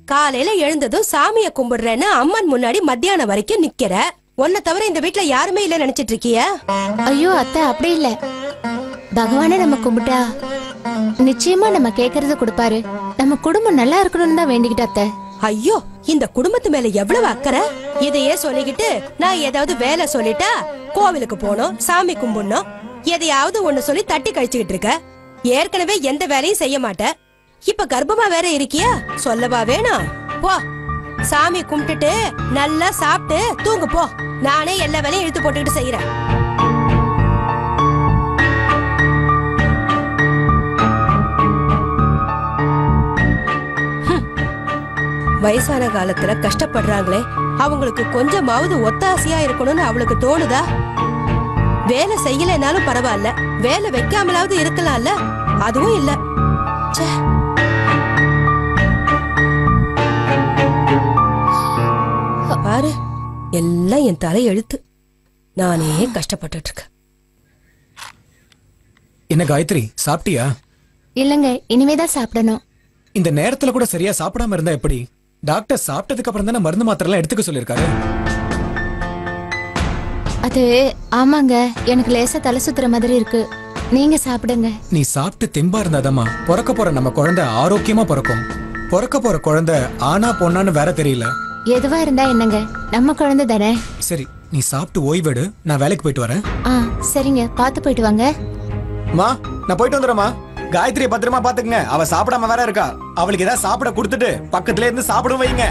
காலையில எழுந்ததும் சாமிய கும்பிடுறேன்னு அம்மன் முன்னாடி மத்தியானம் வரைக்கும் நிக்கிற உன்னை தவிர இந்த வீட்ல யாருமே இல்ல நினைச்சிட்டு இருக்கியா ஐயோ அத்தை அப்படி இல்ல பகவானை நம்ம கும்பிட்டா நிச்சயமா நம்ம கேக்குறத கொடுப்பாரு நம்ம குடும்பம் நல்லா இருக்கணும்னு தான் வேண்டிக்கிட்ட அத்தை ஐயோ இந்த குடும்பத்து மேல எவ்வளவு அக்கறை இதையே சொல்லிக்கிட்டு நான் ஏதாவது வேலை சொல்லிட்டா கோவிலுக்கு போகணும் சாமி கும்பிடணும் எதையாவது ஒண்ணு சொல்லி தட்டி கழிச்சுக்கிட்டு இருக்க ஏற்கனவே எந்த வேலையும் செய்ய மாட்ட இப்ப கர்ப்பமா வேற இருக்கியா சொல்லவா வேணும் போ சாமி கும்பிட்டுட்டு நல்லா சாப்பிட்டு தூங்கு போ நானே எல்லா வேலையும் இழுத்து போட்டுக்கிட்டு செய்யறேன் வயசான காலத்துல கஷ்டப்படுறாங்களே அவங்களுக்கு கொஞ்சமாவது ஒத்தாசையா இருக்கணும்னு அவளுக்கு தோணுதா வேலை செய்யலைனாலும் பரவாயில்ல வேலை வைக்காமலாவது இருக்கலாம்ல அதுவும் இல்ல ச்சே. பாரு எல்லாம் என் தலை எழுத்து நானே கஷ்டப்பட்டுட்டு இருக்கேன் என்ன காயத்ரி சாப்பிட்டியா இல்லங்க இனிமேதான் சாப்பிடணும் இந்த நேரத்துல கூட சரியா சாப்பிடாம இருந்தா எப்படி டாக்டர் சாப்பிட்டதுக்கு அப்புறம் தானே மருந்து மாத்திரை எல்லாம் எடுத்துக்க சொல்லிருக்காரு அது ஆமாங்க எனக்கு லேசா தலை சுத்துற மாதிரி இருக்கு நீங்க சாப்பிடுங்க நீ சாப்பிட்டு தெம்பா இருந்தாதாம்மா பிறக்க போற நம்ம குழந்தை ஆரோக்கியமா பிறக்கும் பிறக்க போற குழந்தை ஆனா பொண்ணான்னு வேற தெரியல எதுவா இருந்தா என்னங்க நம்ம குழந்தை தானே சரி நீ சாப்பிட்டு ஓய்வெடு நான் வேலைக்கு போயிட்டு வரேன் ஆ சரிங்க பார்த்து போயிட்டு வாங்க மா நான் போயிட்டு வந்துடுறேம்மா காயத்ரி பத்திரமா பாத்துக்கங்க அவ சாப்பிடாம வேற இருக்கா அவளுக்கு ஏதாவது சாப்பிட கொடுத்துட்டு பக்கத்துல இருந்து சாப்பிடும் வைங்க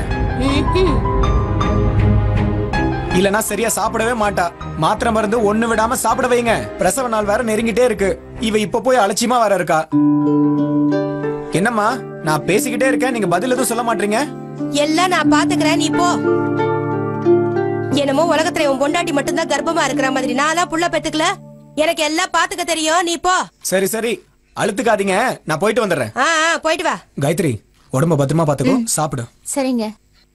இல்லனா சரியா சாப்பிடவே மாட்டா மாத்திரை மருந்து ஒண்ணு விடாம சாப்பிட வைங்க பிரசவ நாள் வேற நெருங்கிட்டே இருக்கு இவ இப்ப போய் அலட்சியமா வேற இருக்கா என்னம்மா நான் பேசிக்கிட்டே இருக்கேன் நீங்க பதில் எதுவும் சொல்ல மாட்டீங்க எல்லாம் நான் பாத்துக்கிறேன் நீ போ என்னமோ உலகத்துல உன் பொண்டாட்டி மட்டும்தான் கர்ப்பமா இருக்கிற மாதிரி நான்லாம் புள்ள பெத்துக்கல எனக்கு எல்லாம் பாத்துக்க தெரியும் நீ போ சரி சரி அழுத்துக்காதீங்க நான் போயிட்டு வந்துடுறேன் ஆ ஆ, போயிட்டு வா காயத்ரி உடம்ப பத்திரமா பாத்துக்கோ சாப்பிடு சரிங்க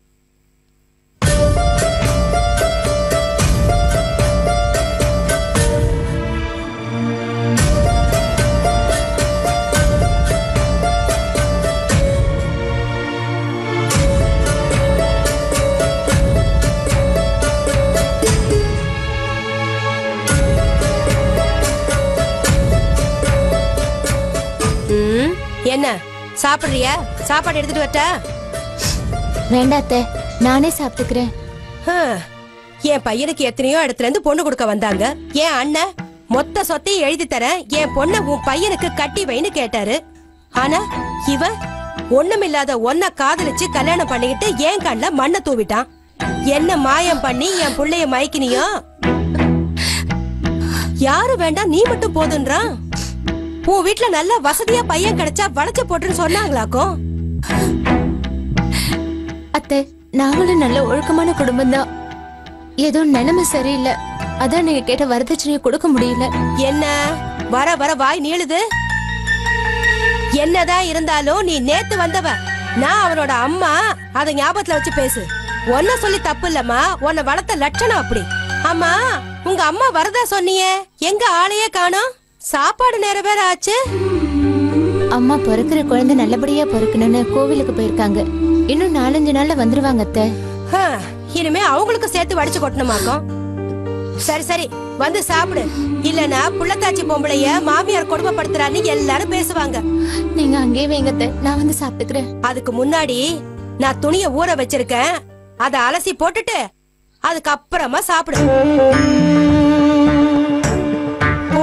ம், என்ன சாப்பிடுறியா சாப்பாடு எடுத்துட்டு வரட்டா வேண்டாம் அத்தை நானே சாப்பிட்டுக்கிறேன் ஹம், என் பையனுக்கு எத்தனையோ இடத்துல இருந்து பொண்ணு கொடுக்க வந்தாங்க என் அண்ணன் மொத்த சொத்தையும் எழுதி தரேன் என் பொண்ண உன் பையனுக்கு கட்டி வைன்னு கேட்டாரு ஆனா இவன் ஒண்ணுமில்லாத ஒன்ன காதலிச்சு கல்யாணம் பண்ணிக்கிட்டு என் கண்ணுல மண்ணை தூவிட்டான் என்ன மாயம் பண்ணி என் புள்ளைய மயக்கினியோ யாரு வேண்டாம் நீ மட்டும் போதுன்றான் உன் வீட்ல நல்ல வசதியா பையன் கிடைச்சா வளைச்சு போட்டுன்னு சொன்னாங்களாக்கும் அத்தை நாங்களும் நல்ல ஒழுக்கமான குடும்பம் தான் ஏதோ நிலைமை சரியில்லை அதான் நீங்க கேட்ட வரதட்சணையை கொடுக்க முடியல என்ன வர வர வாய் நீளுது என்னதான் இருந்தாலும் நீ நேத்து வந்தவ நான் அவனோட அம்மா அத ஞாபகத்துல வச்சு பேசு ஒன்ன சொல்லி தப்பு இல்லம்மா உன்னை வளர்த்த லட்சணம் அப்படி அம்மா உங்க அம்மா வரதா சொன்னியே எங்க ஆளையே காணோம் சாப்பாடு நேரம் வேற ஆச்சு அம்மா பிறக்கிற குழந்தை நல்லபடியா பிறக்கணும்னு கோவிலுக்கு போயிருக்காங்க இன்னும் நாலஞ்சு நாள்ல வந்துருவாங்க அத்தை ஹ, இனிமே அவங்களுக்கு சேர்த்து வடிச்சு கொட்டணுமாக்கும் சரி சரி வந்து சாப்பிடு இல்லனா புள்ளத்தாச்சி பொம்பளைய மாமியார் கொடுமைப்படுத்துறான்னு எல்லாரும் பேசுவாங்க நீங்க அங்கேயே வைங்க அத்தை நான் வந்து சாப்பிட்டுக்கிறேன் அதுக்கு முன்னாடி நான் துணிய ஊற வச்சிருக்கேன் அத அலசி போட்டுட்டு அதுக்கப்புறமா சாப்பிடு போ.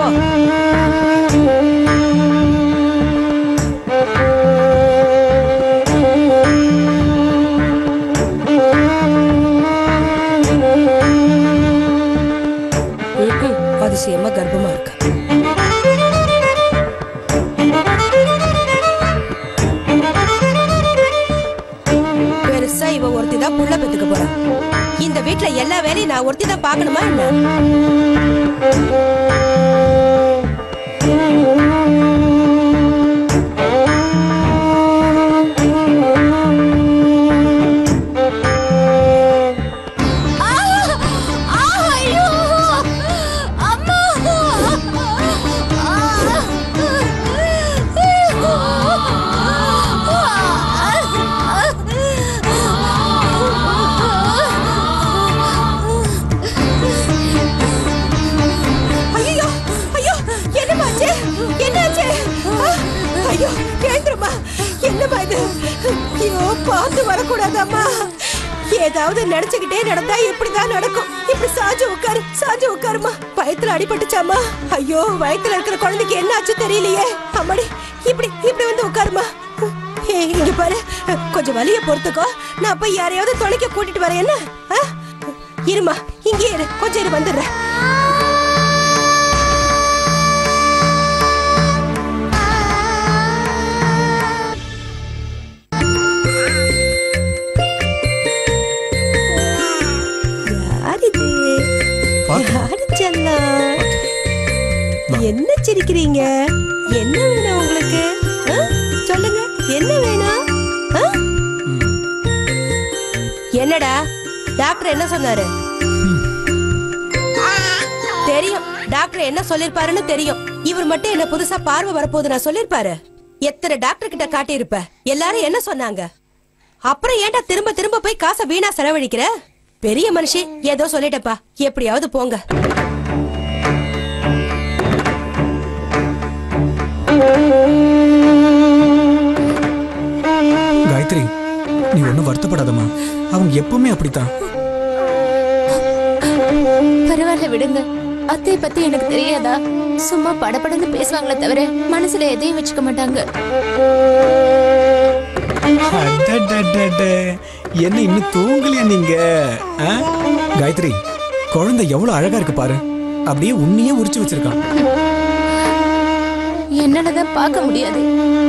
ம்ம். அதிசயமா கர்ப்பமா இருக்க பெருசா இவ ஒருத்தி தான் புள்ள பெத்துக்க போறா இந்த வீட்ல எல்லா வேலையும் நான் ஒருத்தி தான் பாக்கணுமா என்ன கூடாதம்மா ஏதாவது நினைச்சுக்கிட்டே நடந்தா இப்படிதான் நடக்கும் இப்படி சாஞ்சு உட்காரு சாஞ்சு உட்காருமா வயத்துல அடிபட்டுச்சாமா ஐயோ வயத்துல இருக்கிற குழந்தைக்கு என்ன ஆச்சு தெரியலையே அம்மாடி இப்படி இப்படி வந்து உட்காருமா ஏய், இங்க பாரு கொஞ்சம் வலிய பொறுத்துக்கோ நான் போய் யாரையாவது துணைக்க கூட்டிட்டு வரேன் என்ன ஆ? இருமா இங்கே இரு கொஞ்சம் இரு வந்துடுறேன் யார் இது யாரு செல்லம் என்ன சிரிக்கிறீங்க என்ன வேணும் உங்களுக்கு ஆ? சொல்லுங்க என்ன வேணும் ஆ? என்னடா டாக்டர் என்ன சொன்னாரு தெரியும் டாக்டர் என்ன சொல்லிருப்பாருன்னு தெரியும் இவர் மட்டும் என்ன புதுசா பார்வை வரப்போகுது நான் சொல்லிருப்பாரு எத்தனை டாக்டர் கிட்ட காட்டியிருப்ப எல்லாரும் என்ன சொன்னாங்க அப்புறம் ஏன்டா திரும்ப திரும்ப போய் காசை வீணா செலவழிக்கிற பெரிய மனுஷி ஏதோ சொல்லிட்டப்பா எப்படியாவது போங்க காயத்ரி நீ ஒன்றும் வருத்தப்படாதம்மா அவங்க எப்பவுமே அப்படித்தான் பரவாயில்ல விடுங்க அத்தையை பத்தி எனக்கு தெரியாதா சும்மா படபடன்னு பேசுவாங்களே தவிர மனசுல எதையும் வச்சுக்க மாட்டாங்க அடடடடட. என்ன இன்னும் தூங்கலையா நீங்க ஆ? காயத்ரி குழந்தை எவ்வளவு அழகா இருக்கு பாரு அப்படியே உன்னையே உரிச்சு வச்சிருக்கான் என்னாலதான் பார்க்க முடியாது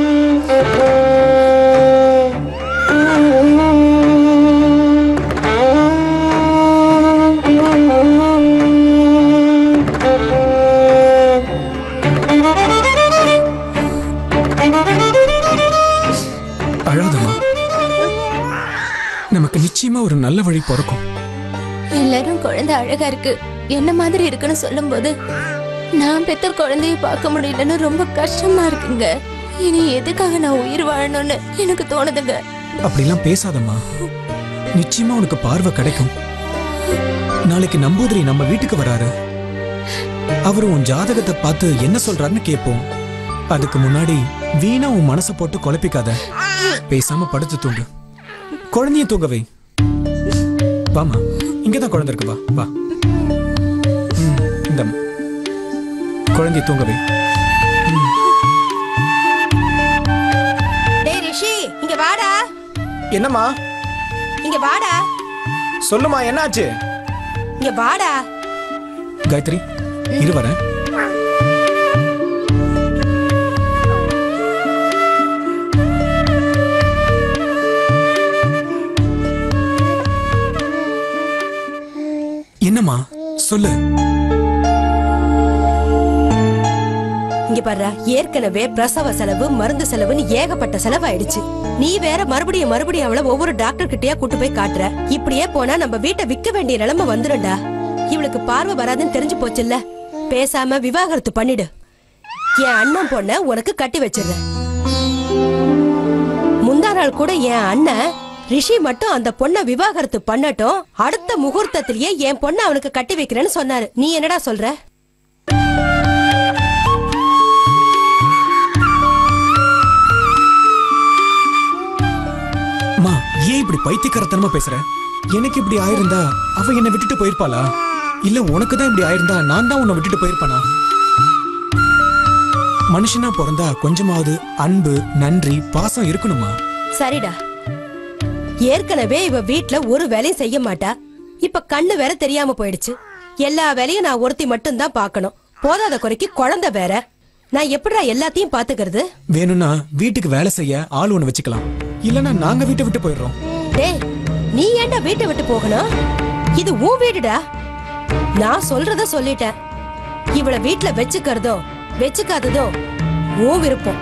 அழாதம்மா நமக்கு நிச்சயமா ஒரு நல்ல வழி பிறக்கும் எல்லாரும் குழந்தை அழகா இருக்கு என்ன மாதிரி இருக்குன்னு சொல்லும்போது நான் பெத்த குழந்தைய பார்க்க முடியலன்னு ரொம்ப கஷ்டமா இருக்குங்க இனி எதுக்காக நான் உயிர் வாழணும்னு எனக்கு தோணுதுங்க அப்படிலாம் பேசாதம்மா நிச்சயமா உனக்கு பார்வை கிடைக்கும் நாளைக்கு நம்பூதிரி நம்ம வீட்டுக்கு வராரு அவர் உன் ஜாதகத்தை பார்த்து என்ன சொல்றாருன்னு கேட்போம் அதுக்கு முன்னாடி வீணா உன் மனசை போட்டு குழப்பிக்காத பேசாம படுத்து தூங்கு குழந்தைய தூங்க வை வாமா இங்கதான் குழந்தை இருக்கு வா வா ம், இந்தாம்மா. குழந்தைய தூங்க வை டேய் ரிஷி இங்க வாடா என்னம்மா இங்க வாடா சொல்லுமா என்னாச்சு இங்க வாடா காயத்ரி இரு வரேன் என்னம்மா சொல்லு இங்க பாரு ஏற்கனவே பிரசவ செலவு மருந்து செலவுன்னு ஏகப்பட்ட செலவாயிடுச்சு நீ வேற மறுபடியும் மறுபடியும் அவளை ஒவ்வொரு டாக்டர் கிட்டயா கூட்டு போய் காட்டுற இப்படியே போனா நம்ம வீட்டை விக்க வேண்டிய நிலைமை வந்துடும்டா இவளுக்கு பார்வை வராதுன்னு தெரிஞ்சு போச்சுல்ல பேசாம விவாகரத்து பண்ணிடு என் அண்ணன் பொண்ண உனக்கு கட்டி வச்சிடுறேன் முந்தா நாள் கூட என் அண்ணன் ரிஷி மட்டும் அந்த பொண்ண விவாகரத்து பண்ணட்டும் அடுத்த முகூர்த்தத்திலேயே என் பொண்ண அவனுக்கு கட்டி வைக்கிறேன்னு சொன்னாரு நீ என்னடா சொல்ற அம்மா ஏன் இப்படி பைத்தியக்காரத்தனமா பேசுற எனக்கு இப்படி ஆயிருந்தா அவ என்னை விட்டுட்டு போயிருப்பாளா இல்ல உனக்கு தான் இப்படி ஆயிருந்தா நான் தான் உன்னை விட்டுட்டு போயிருப்பானா மனுஷனா பிறந்தா கொஞ்சமாவது அன்பு நன்றி பாசம் இருக்கணுமா சரிடா ஏற்கனவே இவ வீட்ல ஒரு வேலையும் செய்ய மாட்டா இப்ப கண்ணு வேற தெரியாம போயிடுச்சு எல்லா வேலையும் நான் ஒருத்தி மட்டும் தான் பார்க்கணும் போதாத குறைக்கு குழந்தை வேற நான் எப்படிடா எல்லாத்தையும் பாத்துக்கிறது வேணும்னா வீட்டுக்கு வேலை செய்ய ஆள் ஒண்ணு வச்சுக்கலாம் இல்லனா நாங்க வீட்டை விட்டு போயிடுறோம் டேய் நீ ஏன்டா வீட்டை விட்டு போகணும் இது உன் வீடுடா நான் சொல்றத சொல்லிட்டேன் இவள வீட்ல வச்சுக்கிறதோ வச்சுக்காததோ உன் விருப்பம்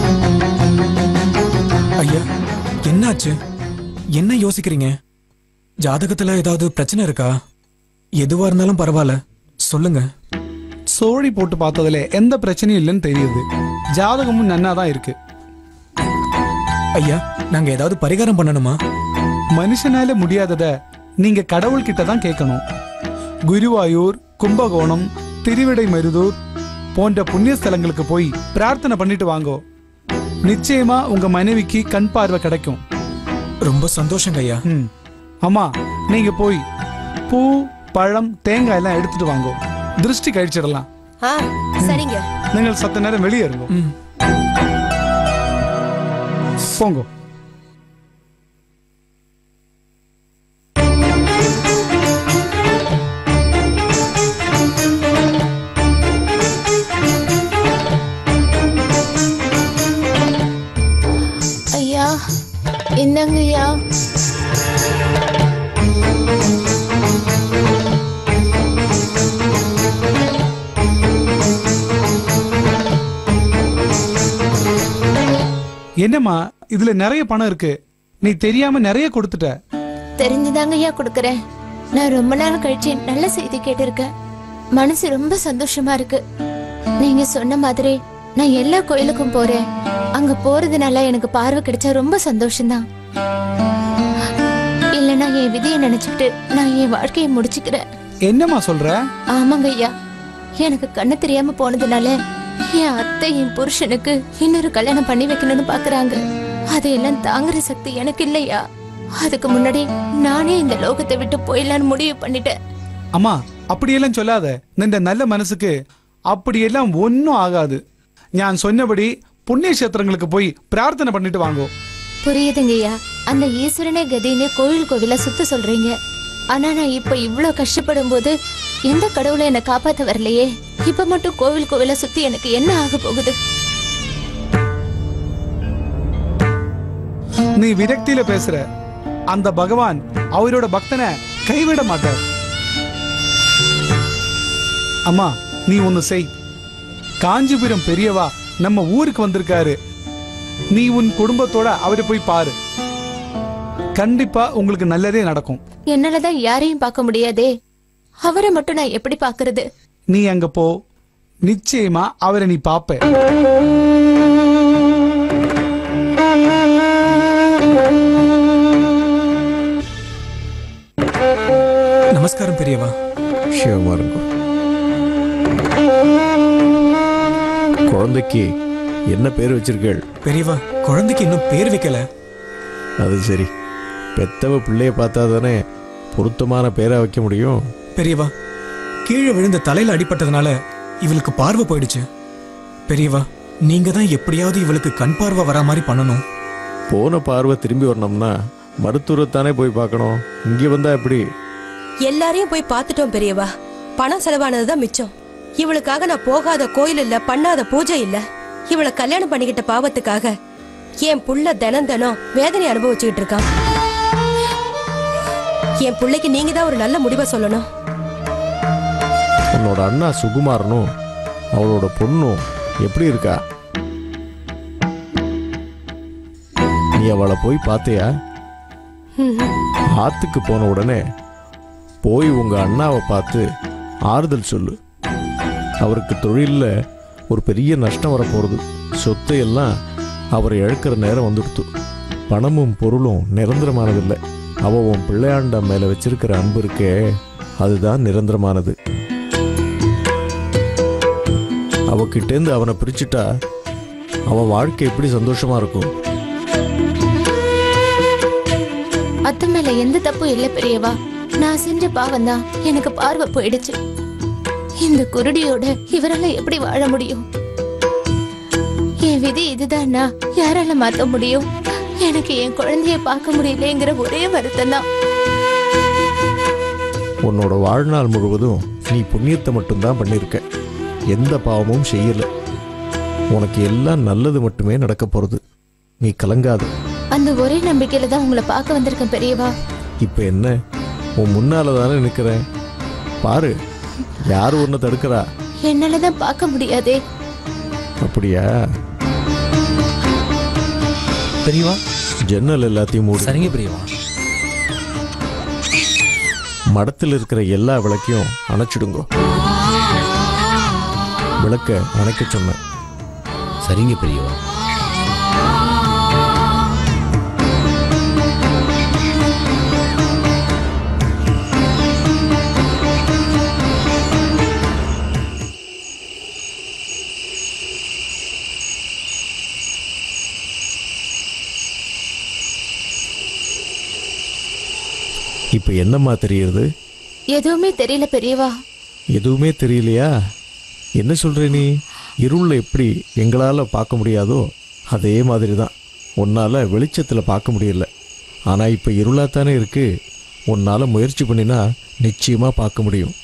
ஐயா என்னாச்சு என்ன யோசிக்கிறீங்க ஜாதகத்துல ஏதாவது பிரச்சனை இருக்கா எதுவா இருந்தாலும் பரவாயில்ல சொல்லுங்க சோழி போட்டு பார்த்ததுல எந்த பிரச்சனையும் இல்லைன்னு தெரியுது ஜாதகமும் நன்னா தான் இருக்கு ஐயா நாங்க ஏதாவது பரிகாரம் பண்ணணுமா மனுஷனால முடியாதத நீங்க கடவுள்கிட்ட தான் கேட்கணும் குருவாயூர் கும்பகோணம் திருவிடை மருதூர் போன்ற புண்ணிய ஸ்தலங்களுக்கு போய் பிரார்த்தனை பண்ணிட்டு வாங்கோ நிச்சயமா உங்க மனைவிக்கு கண் பார்வை கிடைக்கும் ரொம்ப சந்தோஷங்க ஐயா ம் அம்மா நீங்க போய் பூ பழம் தேங்காய் எல்லாம் எடுத்துட்டு வாங்கோ திருஷ்டி கழிச்சிடலாம் ஆ சரிங்க நீங்கள் சத்த நேரம் வெளியே இருங்கோ ம். போங்கோ ஐயா என்னங்க ஐயா என்னம்மா இதுல நிறைய பணம் இருக்கு நீ தெரியாம நிறைய கொடுத்துட்ட தெரிஞ்சுதாங்க ஐயா கொடுக்கறேன் நான் ரொம்ப நாள் கழிச்சு நல்ல செய்தி கேட்டிருக்கேன் மனசு ரொம்ப சந்தோஷமா இருக்கு நீங்க சொன்ன மாதிரி நான் எல்லா கோயிலுக்கும் போறேன் அங்க போறதுனால எனக்கு பார்வை கிடைச்சா ரொம்ப சந்தோஷம்தான் இல்லைன்னா என் விதியை நினைச்சுக்கிட்டு நான் என் வாழ்க்கையை முடிச்சுக்கிறேன் என்னம்மா சொல்ற ஆமாங்க ஐயா எனக்கு கண்ணு தெரியாம போனதுனால என் அத்தை என் புருஷனுக்கு இன்னொரு கல்யாணம் பண்ணி வைக்கணும்னு பாக்குறாங்க அதையெல்லாம் தாங்குற சக்தி எனக்கு இல்லையா அதுக்கு முன்னாடி நானே இந்த லோகத்தை விட்டு போயிடலான்னு முடிவு பண்ணிட்டேன் அம்மா அப்படியெல்லாம் சொல்லாத நின்ற நல்ல மனசுக்கு அப்படியெல்லாம் ஒன்னும் ஆகாது ஞான் சொன்னபடி புண்ணிய கஷேத்திரங்களுக்கு போய் பிரார்த்தனை பண்ணிட்டு வாங்கோ புரியுதுங்கய்யா அந்த ஈஸ்வரனே கதின்னு கோவில் கோவிலா சுத்த சொல்றீங்க ஆனா நான் இப்ப இவ்ளோ கஷ்டப்படும் போது எந்த கடவுளும் என்னை காப்பாத்த வரலையே இப்ப மட்டும் கோவில் கோவிலா சுத்தி எனக்கு என்ன ஆக போகுது நீ விரக்தியில பேசுற அந்த பகவான் அவரோட பக்தனை கைவிட மாட்டார் அம்மா நீ ஒன்னு செய் காஞ்சிபுரம் பெரியவா நம்ம ஊருக்கு வந்திருக்காரு நீ உன் குடும்பத்தோட அவரை போய் பாரு கண்டிப்பா உங்களுக்கு நல்லதே நடக்கும் என்னாலதான் யாரையும் பார்க்க முடியாதே அவரை மட்டும் நான் எப்படி பாக்குறது நீ அங்க போ நிச்சயமா அவரை நீ பாப்ப நமஸ்காரம் பெரியவா சிவமா இருக்கும் குழந்தைக்கு என்ன பேர் வச்சிருக்கேள் பெரியவா குழந்தைக்கு இன்னும் பேர் வைக்கல அது சரி பெத்தவ பிள்ளைய பார்த்தா தானே பொருத்தமான பேரா வைக்க முடியும் பெரியவா கீழே விழுந்த தலையில அடிபட்டதுனால இவளுக்கு பார்வை போயிடுச்சு பெரியவா நீங்க தான் எப்படியாவது இவளுக்கு கண் பார்வை வரா மாதிரி பண்ணணும் போன பார்வை திரும்பி வரணும்னா மருத்துவரைத்தானே போய் பார்க்கணும் இங்கே வந்தா எப்படி எல்லாரையும் போய் பார்த்துட்டோம் பெரியவா பணம் செலவானதுதான் மிச்சம் இவளுக்காக நான் போகாத கோயில் இல்ல பண்ணாத பூஜை இல்ல இவளை கல்யாணம் பண்ணிக்கிட்ட பாவத்துக்காக என் புள்ள தினம் தினம் வேதனை அனுபவிச்சுக்கிட்டு இருக்கான் என் புள்ளைக்கு நீங்க தான் ஒரு நல்ல முடிவை சொல்லணும் உன்னோட அண்ணா சுகுமாரனும் அவளோட பொண்ணும் எப்படி இருக்கா நீ அவளை போய் பார்த்தியா ஆத்துக்கு போன உடனே போய் உங்க அண்ணாவை பார்த்து ஆறுதல் சொல்லு அவருக்கு தொழிலில் ஒரு பெரிய நஷ்டம் வரப்போகிறது சொத்தை எல்லாம் அவர் இழக்கிற நேரம் வந்துடுத்து பணமும் பொருளும் நிரந்தரமானதில்லை அவ உன் பிள்ளையாண்ட மேலே வச்சிருக்கிற அன்பு இருக்கே அதுதான் நிரந்தரமானது அவகிட்டேருந்து அவனை பிரிச்சுட்டா அவன் வாழ்க்கை எப்படி சந்தோஷமா இருக்கும் அத்தை மேல எந்த தப்பும் இல்ல பெரியவா நான் செஞ்ச பாவம் தான் எனக்கு பார்வை போயிடுச்சு இந்த குருடியோட இவரால எப்படி வாழ முடியும் என் விதி இதுதான்னா யாரால மாத்த முடியும் எனக்கு என் குழந்தைய பார்க்க முடியலங்கிற ஒரே வருத்தம் தான் உன்னோட வாழ்நாள் முழுவதும் நீ புண்ணியத்தை மட்டும்தான் பண்ணியிருக்க எந்த பாவமும் செய்யல உனக்கு எல்லாம் நல்லது மட்டுமே நடக்க போறது நீ கலங்காத அந்த ஒரே நம்பிக்கையில தான் உங்களை பார்க்க வந்திருக்கேன் பெரியவா இப்போ என்ன உன் முன்னால தானே நிற்கிறேன் பாரு யார் உன்னை தடுக்கிறா என்னாலதான் பார்க்க முடியாதே அப்படியா பெரியவா ஜன்னல் எல்லாத்தையும் மூடு சரிங்க பெரியவா மடத்தில் இருக்கிற எல்லா விளக்கையும் அணைச்சிடுங்க விளக்க அணைக்க சொன்னேன் சரிங்க பெரியவா இப்போ என்னம்மா தெரியுது எதுவுமே தெரியல பெரியவா எதுவுமே தெரியலையா என்ன சொல்ற நீ இருளில் எப்படி எங்களால் பார்க்க முடியாதோ அதே மாதிரி தான் உன்னால் வெளிச்சத்தில் பார்க்க முடியல ஆனால் இப்போ இருளாக தானே இருக்கு உன்னால் முயற்சி பண்ணினா நிச்சயமாக பார்க்க முடியும்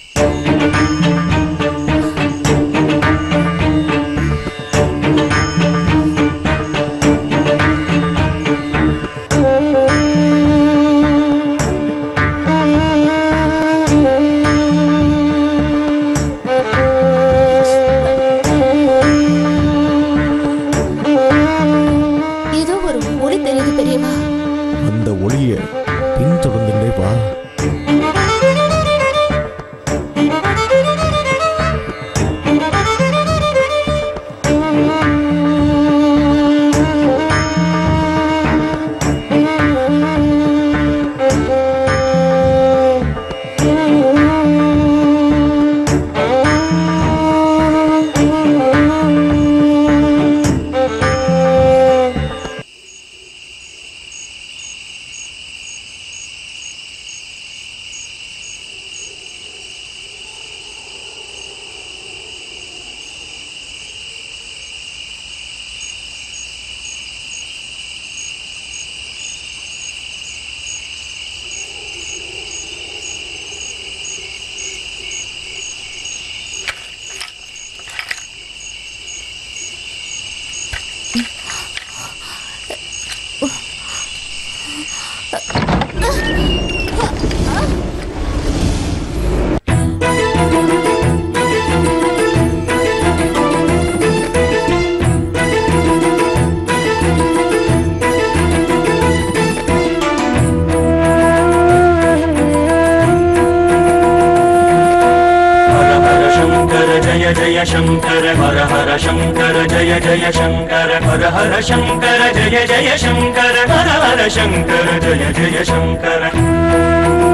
ஏதோ ஒரு ஒளி தெரியுது பெரியவா அந்த ஒளியை பின்தொடர்ந்துட்டே வா हर हर शङ्कर जय जय शङ्कर हर हर शङ्कर जय जय शङ्कर हर हर शङ्कर जय जय शङ्कर हर हर शङ्कर जय जय शङ्कर